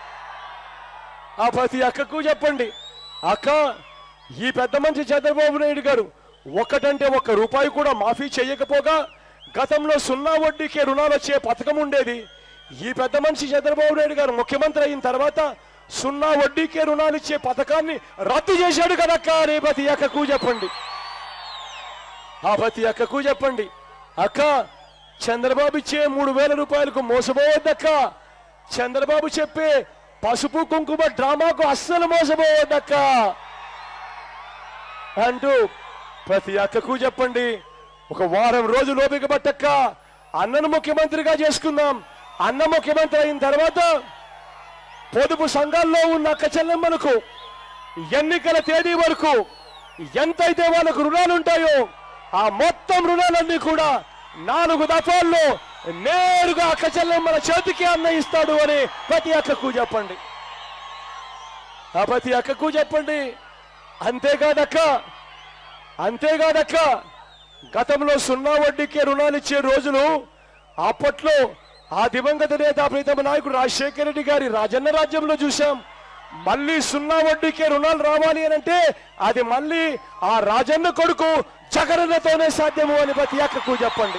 ఆ ప్రతి అక్కకు చెప్పండి అక్క ఈ పెద్ద మనిషి చంద్రబాబు నాయుడు గారు ఒక్కటంటే ఒక్క రూపాయి కూడా మాఫీ చేయకపోగా గతంలో సున్నా వడ్డీకే రుణాలు వచ్చే పథకం ఉండేది ఈ పెద్ద మనిషి చంద్రబాబు నాయుడు గారు ముఖ్యమంత్రి అయిన తర్వాత సున్నా వడ్డీకే రుణాలు ఇచ్చే పథకాన్ని రద్దు చేశాడు కదక్క అని ప్రతి అక్కకు చెప్పండి ఆ ప్రతి అక్కకు చెప్పండి అక్క చంద్రబాబు ఇచ్చే మూడు వేల రూపాయలకు మోసపోవద్దక్క చంద్రబాబు చెప్పే పసుపు కుంకుమ డ్రామాకు అస్సలు మోసపోవద్దక్క అంటూ ప్రతి అక్కకు చెప్పండి ఒక వారం రోజులు ఓపిక పట్టక్క అన్నను ముఖ్యమంత్రిగా చేసుకుందాం అన్న ముఖ్యమంత్రి అయిన తర్వాత పొదుపు సంఘాల్లో ఉన్న అక్క చెల్లెమ్మలకు ఎన్నికల తేదీ వరకు ఎంతైతే వాళ్ళకు రుణాలు ఉంటాయో ఆ మొత్తం రుణాలన్నీ కూడా నాలుగు దఫాల్లో నేరుగా అక్క చెల్లెమ్మల చేతికి అన్న ఇస్తాడు అని ప్రతి అక్కకు చెప్పండి ఆ ప్రతి అక్కకు చెప్పండి అంతేకాదక్క అంతేకాదక్క గతంలో సున్నా వడ్డీకే రుణాలు ఇచ్చే రోజులు అప్పట్లో ఆ దివంగత నేత ప్రీతమ నాయకుడు రాజశేఖర రెడ్డి గారి రాజన్న రాజ్యంలో చూశాం మళ్ళీ సున్నా వడ్డీకే రుణాలు రావాలి అని అంటే అది మళ్ళీ ఆ రాజన్న కొడుకు జగనన్నతోనే సాధ్యము అని ప్రతి అక్కకు చెప్పండి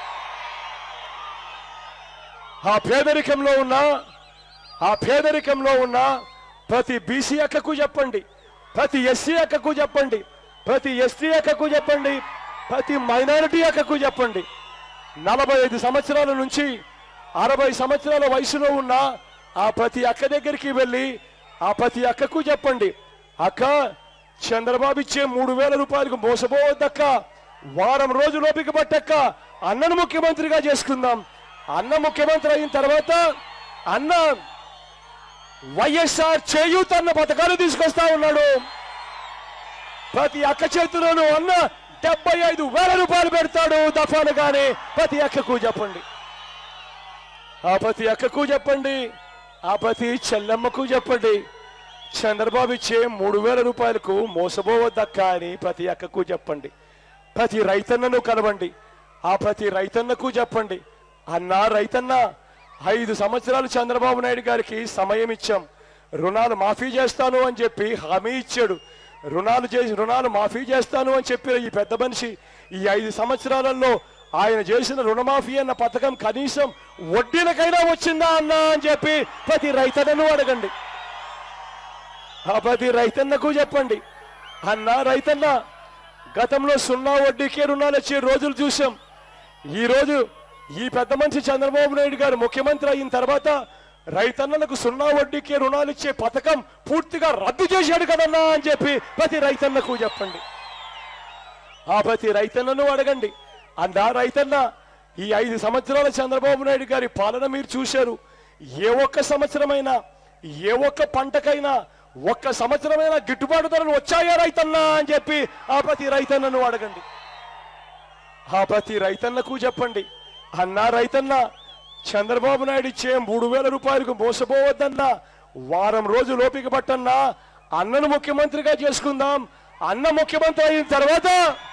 ఆ పేదరికంలో ఉన్న ఆ పేదరికంలో ఉన్న ప్రతి బీసీ అక్కకు చెప్పండి ప్రతి ఎస్సీ అక్కకు చెప్పండి ప్రతి ఎస్టీ అక్కకు చెప్పండి ప్రతి మైనారిటీ అక్కకు చెప్పండి నలభై ఐదు సంవత్సరాల నుంచి అరవై సంవత్సరాల వయసులో ఉన్న ఆ ప్రతి అక్క దగ్గరికి వెళ్ళి ఆ ప్రతి అక్కకు చెప్పండి అక్క చంద్రబాబు ఇచ్చే మూడు వేల రూపాయలకు మోసపోవద్దక్క వారం రోజులు ఓపిక పట్టక్క అన్నను ముఖ్యమంత్రిగా చేసుకుందాం అన్న ముఖ్యమంత్రి అయిన తర్వాత అన్న వైఎస్ఆర్ చేయూత్ అన్న పథకాలు తీసుకొస్తా ఉన్నాడు ప్రతి అక్క చేతిలోనూ అన్న డెబ్బై ఐదు వేల రూపాయలు పెడతాడు దఫాలుగానే ప్రతి అక్కకు చెప్పండి ఆ ప్రతి అక్కకు చెప్పండి ఆ ప్రతి చెల్లెమ్మకు చెప్పండి చంద్రబాబు ఇచ్చే మూడు వేల రూపాయలకు మోసపోవద్దక్క అని ప్రతి అక్కకు చెప్పండి ప్రతి రైతన్నను కలవండి ఆ ప్రతి రైతన్నకు చెప్పండి అన్నా రైతన్న ఐదు సంవత్సరాలు చంద్రబాబు నాయుడు గారికి సమయం ఇచ్చాం రుణాలు మాఫీ చేస్తాను అని చెప్పి హామీ ఇచ్చాడు రుణాలు చేసి రుణాలు మాఫీ చేస్తాను అని చెప్పిన ఈ పెద్ద మనిషి ఈ ఐదు సంవత్సరాలలో ఆయన చేసిన రుణమాఫీ అన్న పథకం కనీసం వడ్డీలకైనా వచ్చిందా అన్నా అని చెప్పి ప్రతి రైతన్నను అడగండి ఆ ప్రతి రైతన్నకు చెప్పండి అన్న రైతన్న గతంలో సున్నా వడ్డీకే రుణాలు ఇచ్చే రోజులు చూసాం ఈ రోజు ఈ పెద్ద మనిషి చంద్రబాబు నాయుడు గారు ముఖ్యమంత్రి అయిన తర్వాత రైతన్నలకు సున్నా వడ్డీకే రుణాలు ఇచ్చే పథకం పూర్తిగా రద్దు చేశాడు కదన్నా అని చెప్పి ప్రతి రైతన్నకు చెప్పండి ఆ ప్రతి రైతన్నను అడగండి అందా రైతన్న ఈ ఐదు సంవత్సరాల చంద్రబాబు నాయుడు గారి పాలన మీరు చూశారు ఏ ఒక్క సంవత్సరమైనా ఏ ఒక్క పంటకైనా ఒక్క సంవత్సరమైనా గిట్టుబాటు ధరలు వచ్చాయా రైతన్నా అని చెప్పి ఆ ప్రతి రైతన్నను అడగండి ఆ ప్రతి రైతన్నకు చెప్పండి అన్నా రైతన్న చంద్రబాబు నాయుడు ఇచ్చే మూడు వేల రూపాయలకు మోసపోవద్దన్నా వారం రోజులు ఓపిక పట్టన్నా అన్నను ముఖ్యమంత్రిగా చేసుకుందాం అన్న ముఖ్యమంత్రి అయిన తర్వాత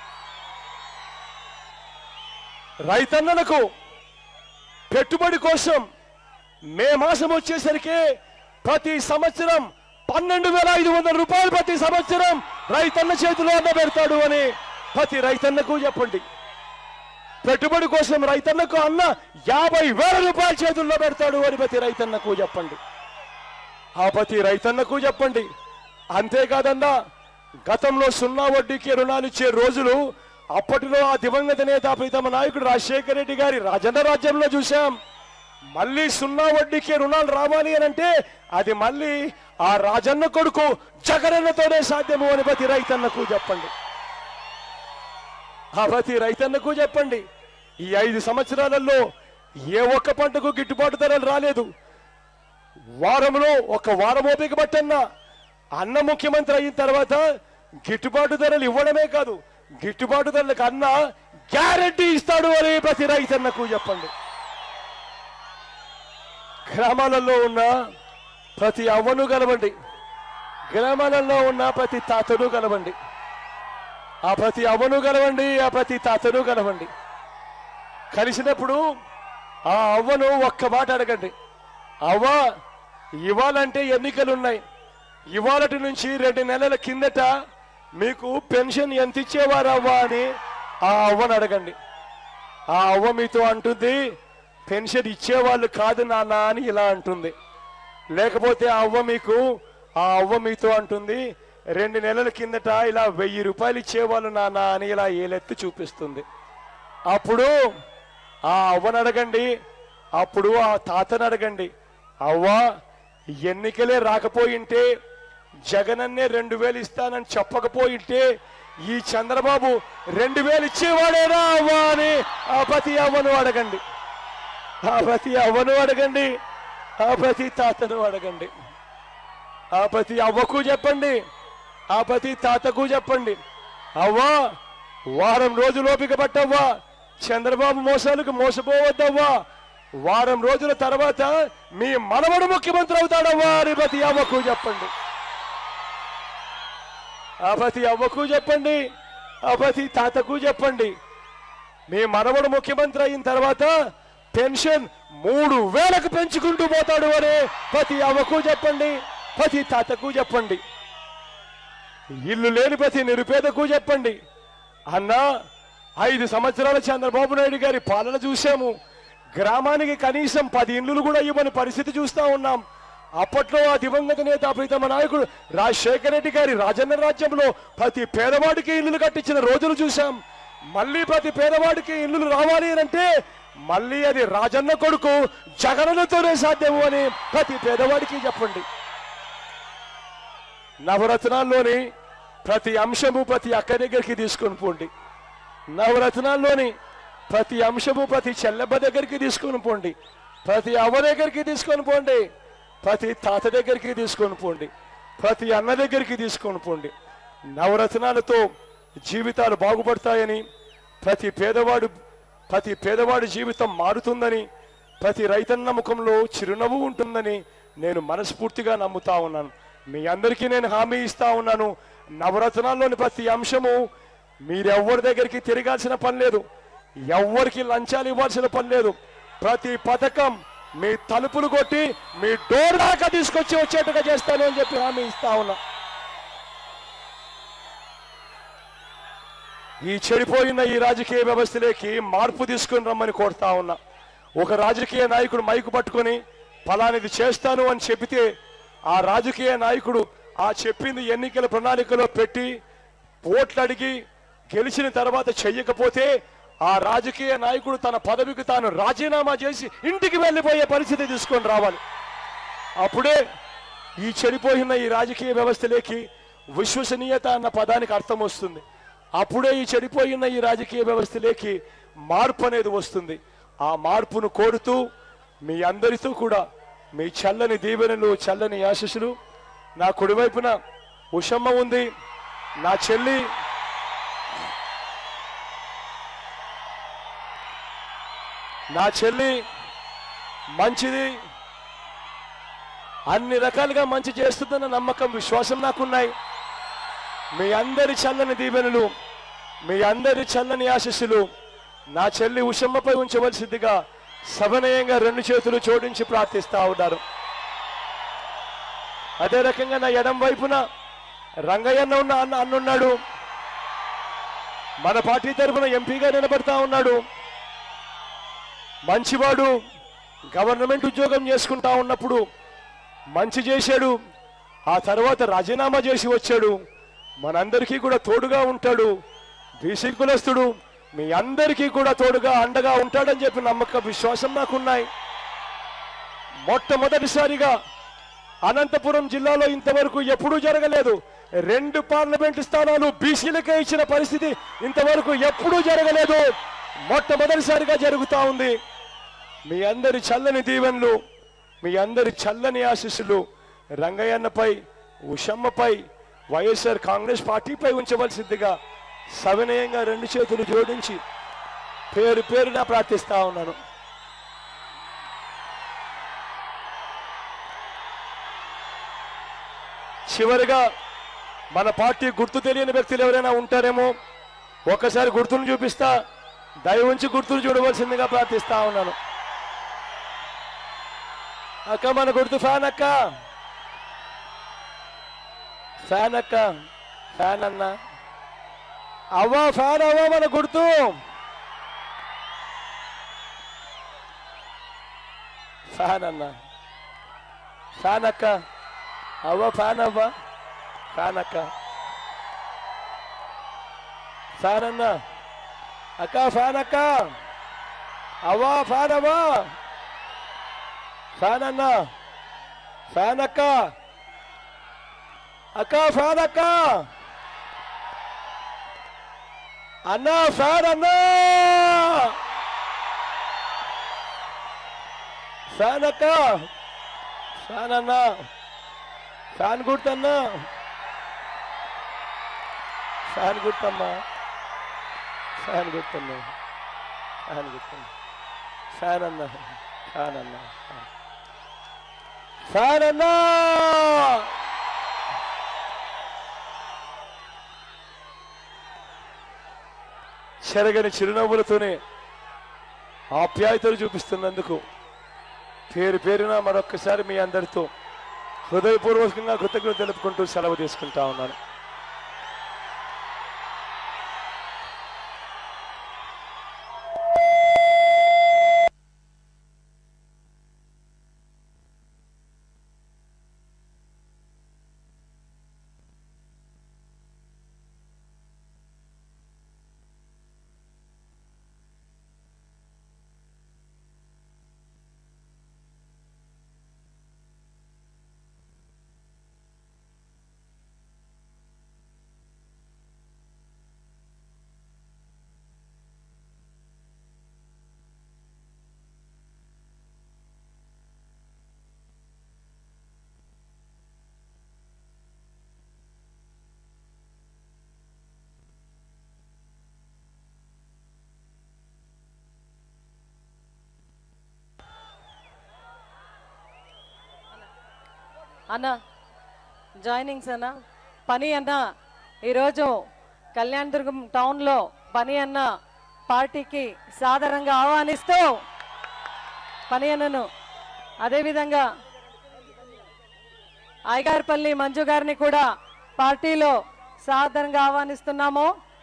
రైతన్నలకు పెట్టుబడి కోసం మే మాసం వచ్చేసరికి ప్రతి సంవత్సరం పన్నెండు వేల ఐదు వందల రూపాయలు ప్రతి సంవత్సరం రైతన్న చేతిలో అన్న పెడతాడు అని ప్రతి రైతన్నకు చెప్పండి పెట్టుబడి కోసం రైతన్నకు అన్న యాభై వేల రూపాయల చేతుల్లో పెడతాడు అని ప్రతి రైతన్నకు చెప్పండి ఆ ప్రతి రైతన్నకు చెప్పండి అంతేకాదన్నా గతంలో సున్నా వడ్డీకి రుణాలు ఇచ్చే రోజులు అప్పటిలో ఆ దివంగత నేత ప్రీతమ నాయకుడు రాజశేఖర రెడ్డి గారి రాజన్న రాజ్యంలో చూశాం మళ్ళీ సున్నా వడ్డీకి రుణాలు రావాలి అని అంటే అది మళ్ళీ ఆ రాజన్న కొడుకు జగనన్నతోనే సాధ్యము అని ప్రతి రైతన్నకు చెప్పండి ఆ ప్రతి రైతన్నకు చెప్పండి ఈ ఐదు సంవత్సరాలలో ఏ ఒక్క పంటకు గిట్టుబాటు ధరలు రాలేదు వారంలో ఒక వారం ఓపిక పట్టన్నా అన్న ముఖ్యమంత్రి అయిన తర్వాత గిట్టుబాటు ధరలు ఇవ్వడమే కాదు గిట్టుబాటు ధరలకు అన్న గ్యారంటీ ఇస్తాడు అని ప్రతి రైతన్నకు చెప్పండి గ్రామాలలో ఉన్న ప్రతి అవ్వను కలవండి గ్రామాలలో ఉన్న ప్రతి తాతను కలవండి ఆ ప్రతి అవ్వను కలవండి ఆ ప్రతి తాతను కలవండి కలిసినప్పుడు ఆ అవ్వను ఒక్క మాట అడగండి అవ్వ ఇవాళంటే ఎన్నికలు ఉన్నాయి ఇవాళటి నుంచి రెండు నెలల కిందట మీకు పెన్షన్ ఎంత ఇచ్చేవారు అవ్వ అని ఆ అవ్వను అడగండి ఆ అవ్వ మీతో అంటుంది పెన్షన్ ఇచ్చేవాళ్ళు కాదు నాన్న అని ఇలా అంటుంది లేకపోతే ఆ అవ్వ మీకు ఆ అవ్వ మీతో అంటుంది రెండు నెలల కిందట ఇలా వెయ్యి రూపాయలు ఇచ్చేవాళ్ళు నాన్న అని ఇలా ఏలెత్తి చూపిస్తుంది అప్పుడు ఆ అవ్వను అడగండి అప్పుడు ఆ తాతను అడగండి అవ్వా ఎన్నికలే రాకపోయింటే జగనన్నే రెండు వేలు ఇస్తానని చెప్పకపోయింటే ఈ చంద్రబాబు రెండు వేలు ఇచ్చేవాడేనా అవ్వా అని ఆ ప్రతి అవ్వను అడగండి ఆ ప్రతి అవ్వను అడగండి ఆ ప్రతి తాతను అడగండి ఆ ప్రతి అవ్వకు చెప్పండి ఆ ప్రతి తాతకు చెప్పండి అవ్వా వారం రోజులు ఓపిక పట్టవ్వా చంద్రబాబు మోసాలకు మోసపోవద్దవ్వా వారం రోజుల తర్వాత మీ మనవడు ముఖ్యమంత్రి అవుతాడవ్వా అని ప్రతి అవ్వకు చెప్పండి ఆ ప్రతి అవ్వకు చెప్పండి ఆ ప్రతి తాతకు చెప్పండి మీ మనవడు ముఖ్యమంత్రి అయిన తర్వాత పెన్షన్ మూడు వేలకు పెంచుకుంటూ పోతాడు అని ప్రతి అవ్వకు చెప్పండి ప్రతి తాతకు చెప్పండి ఇల్లు లేని ప్రతి నిరుపేదకు చెప్పండి అన్నా ఐదు సంవత్సరాల చంద్రబాబు నాయుడు గారి పాలన చూశాము గ్రామానికి కనీసం పది ఇండ్లు కూడా ఇవ్వని పరిస్థితి చూస్తా ఉన్నాం అప్పట్లో ఆ దివంగత నేత ప్రీతమ నాయకుడు రాజశేఖర రెడ్డి గారి రాజన్న రాజ్యంలో ప్రతి పేదవాడికి ఇల్లులు కట్టించిన రోజులు చూశాం మళ్ళీ ప్రతి పేదవాడికి ఇల్లులు రావాలి అని అంటే మళ్ళీ అది రాజన్న కొడుకు జగనన్నతోనే సాధ్యము అని ప్రతి పేదవాడికి చెప్పండి నవరత్నాల్లోని ప్రతి అంశము ప్రతి అక్క దగ్గరికి తీసుకొని పోండి నవరత్నాల్లోని ప్రతి అంశము ప్రతి చెల్లెబ్బ దగ్గరికి తీసుకొని పోండి ప్రతి అవ్వ దగ్గరికి తీసుకొని పోండి ప్రతి తాత దగ్గరికి తీసుకొని పోండి ప్రతి అన్న దగ్గరికి తీసుకొని పోండి నవరత్నాలతో జీవితాలు బాగుపడతాయని ప్రతి పేదవాడు ప్రతి పేదవాడి జీవితం మారుతుందని ప్రతి రైతన్న ముఖంలో చిరునవ్వు ఉంటుందని నేను మనస్ఫూర్తిగా నమ్ముతా ఉన్నాను మీ అందరికీ నేను హామీ ఇస్తా ఉన్నాను నవరత్నాల్లోని ప్రతి అంశము మీరెవ్వరి దగ్గరికి తిరగాల్సిన పని లేదు ఎవ్వరికి లంచాలు ఇవ్వాల్సిన పని లేదు ప్రతి పథకం మీ తలుపులు కొట్టి మీ డోర్ దాకా తీసుకొచ్చి వచ్చేట్టుగా చేస్తాను అని చెప్పి హామీ ఇస్తా ఉన్నా ఈ చెడిపోయిన ఈ రాజకీయ వ్యవస్థలోకి మార్పు తీసుకుని రమ్మని కోరుతా ఉన్నా ఒక రాజకీయ నాయకుడు మైకు పట్టుకొని ఫలానిది చేస్తాను అని చెబితే ఆ రాజకీయ నాయకుడు ఆ చెప్పింది ఎన్నికల ప్రణాళికలో పెట్టి ఓట్లు అడిగి గెలిచిన తర్వాత చెయ్యకపోతే ఆ రాజకీయ నాయకుడు తన పదవికి తాను రాజీనామా చేసి ఇంటికి వెళ్ళిపోయే పరిస్థితి తీసుకొని రావాలి అప్పుడే ఈ చెడిపోయిన ఈ రాజకీయ వ్యవస్థలోకి విశ్వసనీయత అన్న పదానికి అర్థం వస్తుంది అప్పుడే ఈ చెడిపోయిన ఈ రాజకీయ వ్యవస్థలోకి మార్పు అనేది వస్తుంది ఆ మార్పును కోరుతూ మీ అందరితో కూడా మీ చల్లని దీవెనలు చల్లని ఆశీస్సులు నా కుడివైపున ఉషమ్మ ఉంది నా చెల్లి నా చెల్లి మంచిది అన్ని రకాలుగా మంచి చేస్తుందన్న నమ్మకం విశ్వాసం నాకున్నాయి మీ అందరి చల్లని దీవెనలు మీ అందరి చల్లని ఆశీస్సులు నా చెల్లి ఉషమ్మపై ఉంచవలసిందిగా సభనయంగా రెండు చేతులు జోడించి ప్రార్థిస్తా ఉన్నారు అదే రకంగా నా ఎడం వైపున రంగయ్యన్న ఉన్న అన్న అన్నున్నాడు మన పార్టీ తరఫున ఎంపీగా నిలబడతా ఉన్నాడు మంచివాడు గవర్నమెంట్ ఉద్యోగం చేసుకుంటా ఉన్నప్పుడు మంచి చేశాడు ఆ తర్వాత రాజీనామా చేసి వచ్చాడు మనందరికీ కూడా తోడుగా ఉంటాడు బీసీ కులస్తుడు మీ అందరికీ కూడా తోడుగా అండగా ఉంటాడని చెప్పి నమ్మకం విశ్వాసం నాకున్నాయి మొట్టమొదటిసారిగా అనంతపురం జిల్లాలో ఇంతవరకు ఎప్పుడూ జరగలేదు రెండు పార్లమెంటు స్థానాలు బీసీలకే ఇచ్చిన పరిస్థితి ఇంతవరకు ఎప్పుడూ జరగలేదు మొట్టమొదటిసారిగా జరుగుతా ఉంది మీ అందరి చల్లని దీవెనలు మీ అందరి చల్లని ఆశీస్సులు రంగయ్యన్నపై ఉషమ్మపై వైఎస్ఆర్ కాంగ్రెస్ పార్టీపై ఉంచవలసిందిగా సవినయంగా రెండు చేతులు జోడించి పేరు పేరున ప్రార్థిస్తా ఉన్నాను చివరిగా మన పార్టీ గుర్తు తెలియని వ్యక్తులు ఎవరైనా ఉంటారేమో ఒక్కసారి గుర్తును చూపిస్తా దయ ఉంచి గుర్తులు చూడవలసిందిగా ప్రార్థిస్తా ఉన్నాను అక్క మన గుర్తు ఫ్యాన్ అక్క ఫ్యాన్ అక్క ఫ్యాన్ అన్న అవ్వా ఫ్యాన్ అవ్వా మన గుర్తు ఫ్యాన్ అన్న ఫ్యాన్ అక్క అవ్వ ఫ్యాన్ అవ్వ ఫ్యాన్ అక్క ఫ్యాన్ అన్న అక్క ఫ్యాన్ అక్క అవ్వా ఫ్యాన్ అవ్వా ఫ్యాన్ అన్న ఫ్యాన్ అక్క అక్క ఫ్యాన్ అక్క అన్నా ఫ్యాన్ అన్నా ఫ్యాన్ అక్క ఫ్యాన్ అన్నా ఫ్యాన్ గుర్తన్నా ఫ్యాన్ గుర్తమ్మా ఫ్యాన్ గుర్తన్నా ఫ్యాన్ గుర్తన్నా ఫ్యాన్ అన్నా ఫ్యాన్ అన్నా ఫ్యాన్ అన్నా చెరగని చిరునవ్వులతోనే ఆప్యాయతలు చూపిస్తున్నందుకు పేరు పేరున మరొక్కసారి మీ అందరితో హృదయపూర్వకంగా కృతజ్ఞత తెలుపుకుంటూ సెలవు తీసుకుంటా ఉన్నాను అన్న జాయినింగ్స్ అన్న పని అన్న ఈరోజు కళ్యాణదుర్గం టౌన్లో పని అన్న పార్టీకి సాదరంగా ఆహ్వానిస్తూ పని అన్నను అదేవిధంగా ఐగార్పల్లి మంజు గారిని కూడా పార్టీలో సాదరంగా ఆహ్వానిస్తున్నాము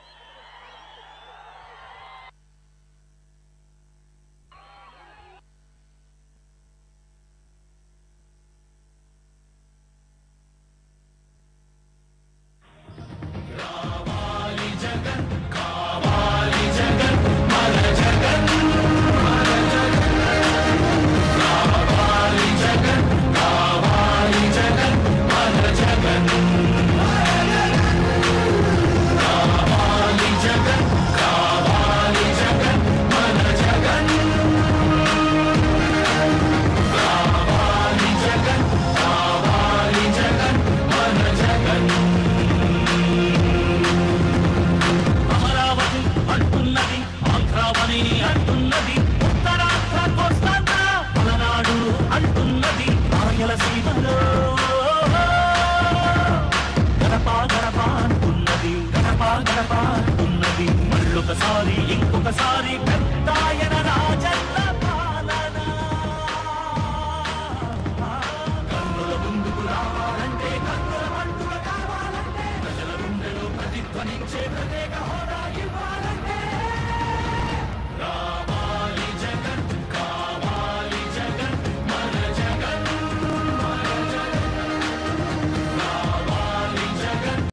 అమరావతి అంటున్నది ఆంధ్రావని అంటున్నది ఉత్తరాంధ్ర కోస్తాంధ్ర పలనాడు అంటున్నది రాయలసీమలో గడప గడప అంటున్నది గడప గడప అంటున్నది మళ్ళొకసారి ఇంకొకసారి పెద్దాయన రాజన్న